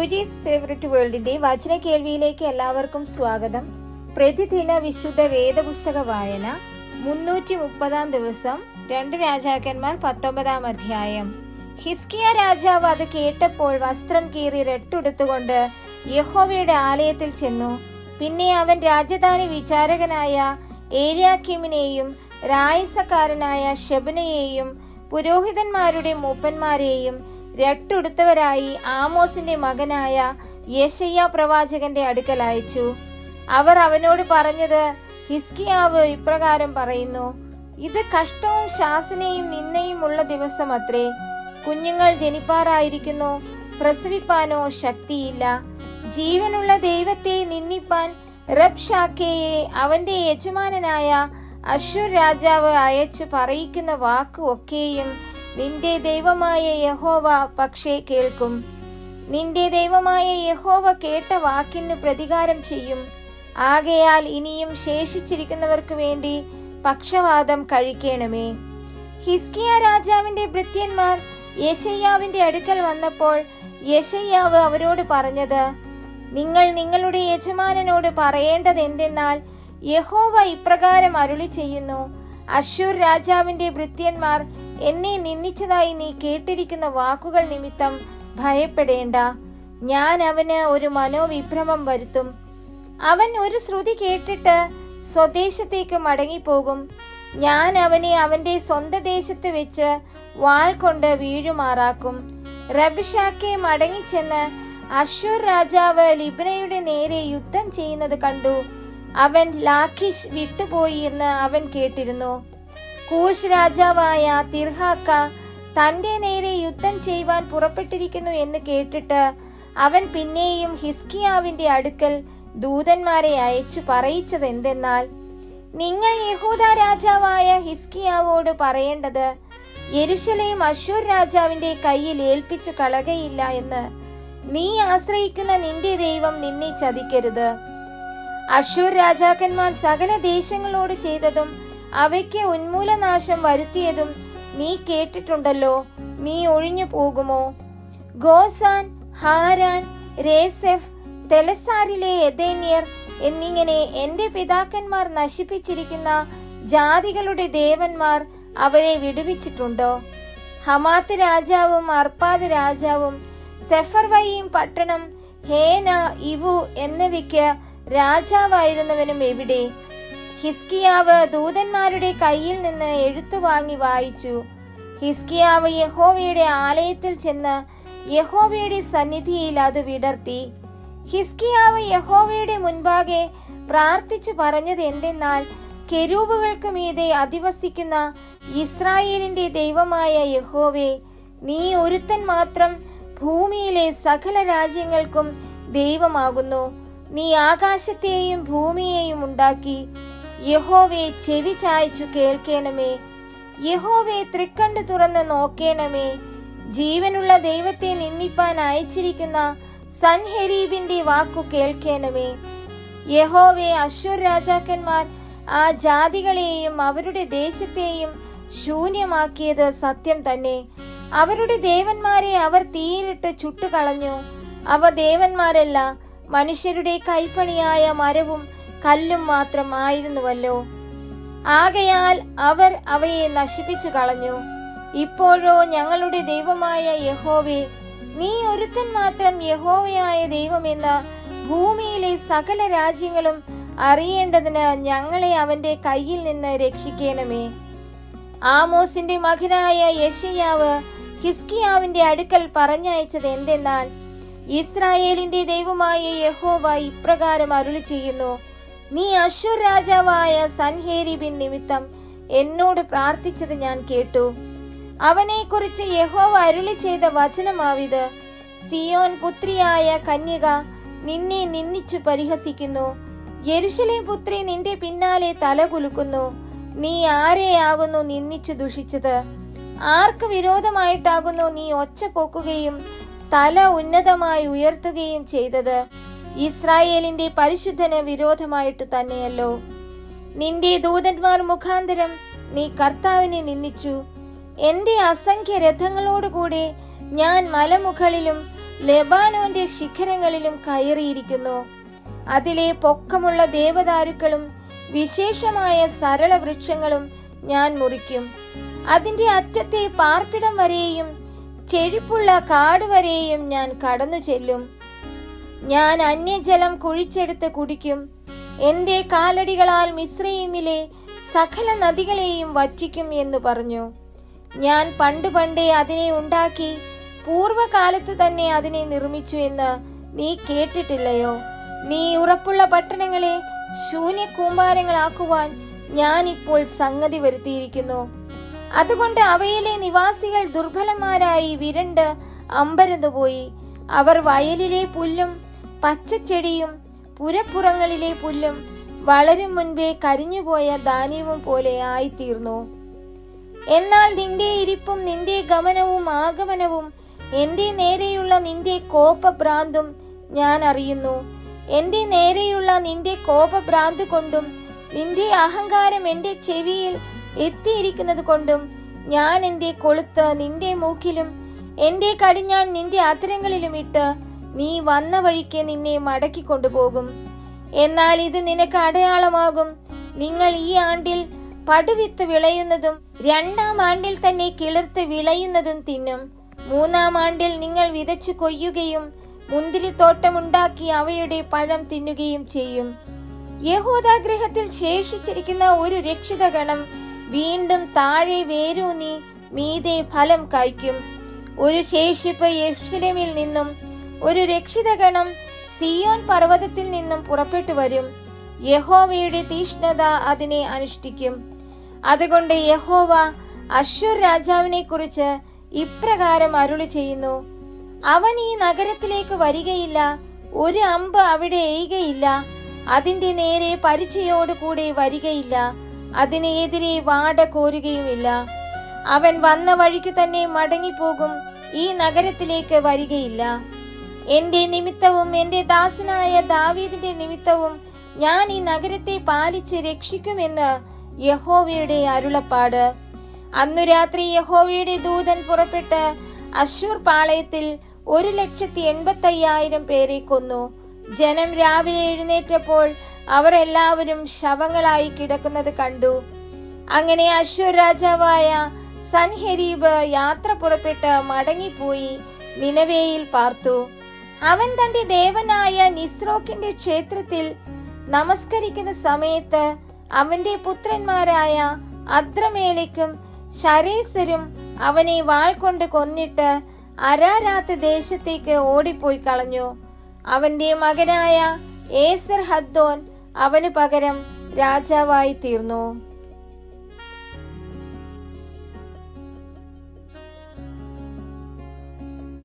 ഷൂജീസ് favourite വേൾഡിന്റെ വചന കേൾവിയിലേക്ക് എല്ലാവർക്കും സ്വാഗതം പ്രതിദിന വിശുദ്ധ വേദപുസ്തക വായന മുന്നൂറ്റി മുപ്പതാം ദിവസം രണ്ട് രാജാക്കന്മാർ പത്തൊമ്പതാം അധ്യായം ഹിസ്കിയ രാജാവ് അത് കേട്ടപ്പോൾ വസ്ത്രം കീറി രട്ടുടുത്തുകൊണ്ട് യഹോവയുടെ ആലയത്തിൽ ചെന്നു പിന്നെ അവൻ രാജധാനി വിചാരകനായ ഏലിയാക്കിമിനെയും രായസക്കാരനായ ഷെബനയെയും പുരോഹിതന്മാരുടെ മൂപ്പന്മാരെയും രട്ടുടുത്തവരായി ആമോസിന്റെ മകനായ യശയ്യ പ്രവാചകന്റെ അടുക്കൽ അയച്ചു അവർ അവനോട് പറഞ്ഞത് ഹിസ്കിയാവ് ഇപ്രകാരം പറയുന്നു ഇത് കഷ്ടവും ശാസനയും നിന്നയും ഉള്ള ദിവസം അത്രേ കുഞ്ഞുങ്ങൾ ജനിപ്പാറായിരിക്കുന്നു പ്രസവിപ്പാനോ ശക്തിയില്ല ജീവനുള്ള ദൈവത്തെ നിന്ദിപ്പാൻ റബ്ഷാക്കയെ അവന്റെ യജമാനനായ അശൂർ രാജാവ് അയച്ചു പറയിക്കുന്ന വാക്ക് ഒക്കെയും നിന്റെ ദൈവമായ യഹോവ പക്ഷേ കേൾക്കും നിന്റെ ദൈവമായ യഹോവ കേട്ട വാക്കിന് പ്രതികാരം ചെയ്യും ആകയാൽ ഇനിയും ശേഷിച്ചിരിക്കുന്നവർക്ക് വേണ്ടി പക്ഷവാദം കഴിക്കണമേ ഹിസ്കിയ രാജാവിന്റെ ഭൃത്യന്മാർ യശയ്യാവിന്റെ അടുക്കൽ വന്നപ്പോൾ യശയ്യാവ് അവരോട് പറഞ്ഞത് നിങ്ങൾ നിങ്ങളുടെ യജമാനനോട് പറയേണ്ടത് എന്തെന്നാൽ യഹോവ ഇപ്രകാരം അരുളി ചെയ്യുന്നു അശൂർ രാജാവിന്റെ ഭൃത്യന്മാർ എന്നെ നിന്ദിച്ചതായി നീ കേട്ടിരിക്കുന്ന വാക്കുകൾ നിമിത്തം ഭയപ്പെടേണ്ട ഞാൻ അവന് ഒരു മനോവിഭ്രമം വരുത്തും അവൻ ഒരു ശ്രുതി കേട്ടിട്ട് സ്വദേശത്തേക്ക് മടങ്ങിപ്പോകും ഞാൻ അവനെ അവന്റെ സ്വന്തം ദേശത്ത് വെച്ച് വാൾ കൊണ്ട് വീഴുമാറാക്കും റബിഷാക്കെ മടങ്ങിച്ചെന്ന് അശൂർ രാജാവ് ലിബ്നയുടെ നേരെ യുദ്ധം ചെയ്യുന്നത് കണ്ടു അവൻ ലാഖിഷ് വിട്ടുപോയി എന്ന് അവൻ കേട്ടിരുന്നു കൂശ് രാജാവായ തിർഹാക്ക തന്റെ നേരെ യുദ്ധം ചെയ്യുവാൻ പുറപ്പെട്ടിരിക്കുന്നു എന്ന് കേട്ടിട്ട് അവൻ പിന്നെയും ഹിസ്കിയാവിന്റെ അടുക്കൽ ദൂതന്മാരെ അയച്ചു പറയിച്ചത് എന്തെന്നാൽ നിങ്ങൾ യഹൂദ രാജാവായ ഹിസ്കിയാവോട് പറയേണ്ടത് യെരുശലേം അശൂർ രാജാവിന്റെ കയ്യിൽ ഏൽപ്പിച്ചു കളകയില്ല എന്ന് നീ ആശ്രയിക്കുന്ന നിന്റെ ദൈവം നിന്നെ ചതിക്കരുത് അശൂർ രാജാക്കന്മാർ സകല ദേശങ്ങളോട് ചെയ്തതും അവയ്ക്ക് ഉന്മൂലനാശം വരുത്തിയതും നീ കേട്ടിട്ടുണ്ടല്ലോ നീ ഒഴിഞ്ഞു പോകുമോ ഗോസാൻ ഹാരാൻ രേസെഫ് തെലസാരിലെ എദേന്യർ എന്നിങ്ങനെ എന്റെ പിതാക്കന്മാർ നശിപ്പിച്ചിരിക്കുന്ന ജാതികളുടെ ദേവന്മാർ അവരെ വിടുവിച്ചിട്ടുണ്ടോ ഹമാത്ത് രാജാവും അർപ്പാദ് രാജാവും സെഫർവയും പട്ടണം ഹേന ഇവു എന്നിവയ്ക്ക് രാജാവായിരുന്നവനും എവിടെ ഹിസ്കിയാവ് ദൂതന്മാരുടെ കയ്യിൽ നിന്ന് എഴുത്തു വാങ്ങി വായിച്ചു ഹിസ്കിയാവ് യഹോവയുടെ ആലയത്തിൽ ചെന്ന് യഹോവയുടെ സന്നിധിയിൽ അത് വിടർത്തി ഹിസ്കിയാവ് യഹോവയുടെ മുൻപാകെ പ്രാർത്ഥിച്ചു പറഞ്ഞത് എന്തെന്നാൽ കെരൂബുകൾക്ക് മീതെ അധിവസിക്കുന്ന ഇസ്രായേലിന്റെ ദൈവമായ യഹോവേ നീ ഒരുത്തൻ മാത്രം ഭൂമിയിലെ സകല രാജ്യങ്ങൾക്കും ദൈവമാകുന്നു നീ ആകാശത്തെയും ഭൂമിയെയും ഉണ്ടാക്കി യഹോവെ ചെവി ചായച്ചു കേൾക്കണമേ യഹോവെ തൃക്കണ്ട് തുറന്ന് നോക്കേണമേ ജീവനുള്ള ദൈവത്തെ നിന്ദിപ്പാൻ അയച്ചിരിക്കുന്ന സൻഹെരീബിന്റെ വാക്കു കേൾക്കണമേ യഹോവെ അശ്വർ രാജാക്കന്മാർ ആ ജാതികളെയും അവരുടെ ദേശത്തെയും ശൂന്യമാക്കിയത് സത്യം തന്നെ അവരുടെ ദേവന്മാരെ അവർ തീയിലിട്ട് ചുട്ടുകളഞ്ഞു അവ ദേവന്മാരല്ല മനുഷ്യരുടെ കൈപ്പണിയായ മരവും കല്ലും മാത്രം ആയിരുന്നുവല്ലോ ആകയാൽ അവർ അവയെ നശിപ്പിച്ചു കളഞ്ഞു ഇപ്പോഴോ ഞങ്ങളുടെ ദൈവമായ യഹോവേ നീ ഒരുത്തൻ മാത്രം യഹോവയായ ദൈവമെന്ന ഭൂമിയിലെ സകല രാജ്യങ്ങളും അറിയേണ്ടതിന് ഞങ്ങളെ അവന്റെ കയ്യിൽ നിന്ന് രക്ഷിക്കണമേ ആമോസിന്റെ മകനായ യഷിയാവ് ഹിസ്കിയാവിന്റെ അടുക്കൽ പറഞ്ഞയച്ചത് എന്തെന്നാൽ ഇസ്രായേലിന്റെ ദൈവമായ യഹോവ ഇപ്രകാരം അരുളി ചെയ്യുന്നു നീ അശൂർ രാജാവായ സൻഹേരിബിൻ നിമിത്തം എന്നോട് പ്രാർത്ഥിച്ചത് ഞാൻ കേട്ടു അവനെ കുറിച്ച് യഹോവ അരുളി ചെയ്ത വചനമാവിത് സിയോൻ പുത്രിയായ കന്യക നിന്നെ നിന്ദിച്ചു പരിഹസിക്കുന്നു യെരുഷലേം പുത്രി നിന്റെ പിന്നാലെ തല കുലുക്കുന്നു നീ ആരെയാകുന്നു നിന്ദിച്ചു ദുഷിച്ചത് ആർക്ക് വിരോധമായിട്ടാകുന്നു നീ ഒച്ച പൊക്കുകയും തല ഉന്നതമായി ഉയർത്തുകയും ചെയ്തത് ഇസ്രായേലിന്റെ പരിശുദ്ധന് വിരോധമായിട്ട് തന്നെയല്ലോ നിന്റെ ദൂതന്മാർ മുഖാന്തരം നീ കർത്താവിനെ നിന്ദിച്ചു എന്റെ അസംഖ്യ രഥങ്ങളോടുകൂടെ ഞാൻ മലമുകളിലും ലെബാനോന്റെ ശിഖരങ്ങളിലും കയറിയിരിക്കുന്നു അതിലെ പൊക്കമുള്ള ദേവദാരുക്കളും വിശേഷമായ സരള വൃക്ഷങ്ങളും ഞാൻ മുറിക്കും അതിന്റെ അറ്റത്തെ പാർപ്പിടം വരെയും ചെഴിപ്പുള്ള കാട് വരെയും ഞാൻ കടന്നു ചെല്ലും ഞാൻ അന്യജലം കുഴിച്ചെടുത്ത് കുടിക്കും എന്റെ കാലടികളാൽ മിശ്രയിമിലെ സകല നദികളെയും വറ്റിക്കും എന്ന് പറഞ്ഞു ഞാൻ പണ്ട് പണ്ടേ അതിനെ ഉണ്ടാക്കി പൂർവകാലത്തു തന്നെ അതിനെ നിർമ്മിച്ചു എന്ന് നീ കേട്ടിട്ടില്ലയോ നീ ഉറപ്പുള്ള പട്ടണങ്ങളെ ശൂന്യ കൂമ്പാരങ്ങളാക്കുവാൻ ഞാൻ ഇപ്പോൾ സംഗതി വരുത്തിയിരിക്കുന്നു അതുകൊണ്ട് അവയിലെ നിവാസികൾ ദുർബലന്മാരായി വിരണ്ട് അമ്പരന്നുപോയി അവർ വയലിലെ പുല്ലും പച്ചച്ചെടിയും പുരപ്പുറങ്ങളിലെ പുല്ലും വളരും മുൻപേ കരിഞ്ഞുപോയ ധാന്യവും പോലെ ആയിത്തീർന്നു എന്നാൽ നിന്റെ ഇരിപ്പും നിന്റെ ഗമനവും ആഗമനവും എന്റെ നേരെയുള്ള നിന്റെ കോപഭ്രാന്തും ഞാൻ അറിയുന്നു എന്റെ നേരെയുള്ള നിന്റെ കോപഭ്രാന്ത് കൊണ്ടും നിന്റെ അഹങ്കാരം എന്റെ ചെവിയിൽ എത്തിയിരിക്കുന്നത് കൊണ്ടും ഞാൻ എന്റെ കൊളുത്ത് നിന്റെ മൂക്കിലും എന്റെ കടിഞ്ഞാൻ നിന്റെ അത്തരങ്ങളിലും ഇട്ട് നീ വന്ന വഴിക്ക് നിന്നെ മടക്കി കൊണ്ടുപോകും എന്നാൽ ഇത് നിനക്ക് അടയാളമാകും നിങ്ങൾ ഈ ആണ്ടിൽ പടുവിത്ത് വിളയുന്നതും രണ്ടാം ആണ്ടിൽ തന്നെ കിളിർത്ത് വിളയുന്നതും തിന്നും മൂന്നാം ആണ്ടിൽ നിങ്ങൾ വിതച്ചു കൊയ്യുകയും മുന്തിരിത്തോട്ടമുണ്ടാക്കി അവയുടെ പഴം തിന്നുകയും ചെയ്യും യഹൂദാഗ്രഹത്തിൽ ശേഷിച്ചിരിക്കുന്ന ഒരു രക്ഷിതഗണം വീണ്ടും താഴെ വേരൂന്നി മീതെ ഫലം കായ്ക്കും ഒരു ശേഷിപ്പ് യെരുശലേമിൽ നിന്നും ഒരു രക്ഷിതഗണം സിയോൻ പർവ്വതത്തിൽ നിന്നും പുറപ്പെട്ടു വരും യഹോവയുടെ തീഷ്ണത അതിനെ അനുഷ്ഠിക്കും അതുകൊണ്ട് യഹോവ അശ്വർ രാജാവിനെ കുറിച്ച് ഇപ്രകാരം അരുളി ചെയ്യുന്നു അവൻ ഈ നഗരത്തിലേക്ക് വരികയില്ല ഒരു അമ്പ് അവിടെ എയ്യുകയില്ല അതിന്റെ നേരെ പരിചയോടുകൂടെ വരികയില്ല അതിനെതിരെ വാട കോരുകയുമില്ല അവൻ വന്ന വഴിക്കു തന്നെ മടങ്ങിപ്പോകും ഈ നഗരത്തിലേക്ക് വരികയില്ല എന്റെ നിമിത്തവും എന്റെ ദാസനായ ദാവീദിന്റെ നിമിത്തവും ഞാൻ ഈ നഗരത്തെ പാലിച്ച് രക്ഷിക്കുമെന്ന് യഹോവയുടെ അരുളപ്പാട് അന്നു രാത്രി യഹോവയുടെ ദൂതൻ പുറപ്പെട്ട് അശൂർ പാളയത്തിൽ ഒരു ലക്ഷത്തി എൺപത്തി അയ്യായിരം പേരെ കൊന്നു ജനം രാവിലെ എഴുന്നേറ്റപ്പോൾ അവർ എല്ലാവരും ശവങ്ങളായി കിടക്കുന്നത് കണ്ടു അങ്ങനെ അശ്വർ രാജാവായ സൻഹെരീബ് യാത്ര പുറപ്പെട്ട് മടങ്ങിപ്പോയി നിനവേയിൽ പാർത്തു അവൻ തന്റെ ദേവനായ നിസ്രോക്കിന്റെ ക്ഷേത്രത്തിൽ നമസ്കരിക്കുന്ന സമയത്ത് അവന്റെ പുത്രന്മാരായ അദ്രമേലയ്ക്കും ശരേസരും അവനെ വാൾ കൊണ്ട് കൊന്നിട്ട് അരാരാത്ത് ദേശത്തേക്ക് ഓടിപ്പോയി കളഞ്ഞു അവന്റെ മകനായ ഏസർ ഹദ്ദോൻ അവന് പകരം രാജാവായി തീർന്നു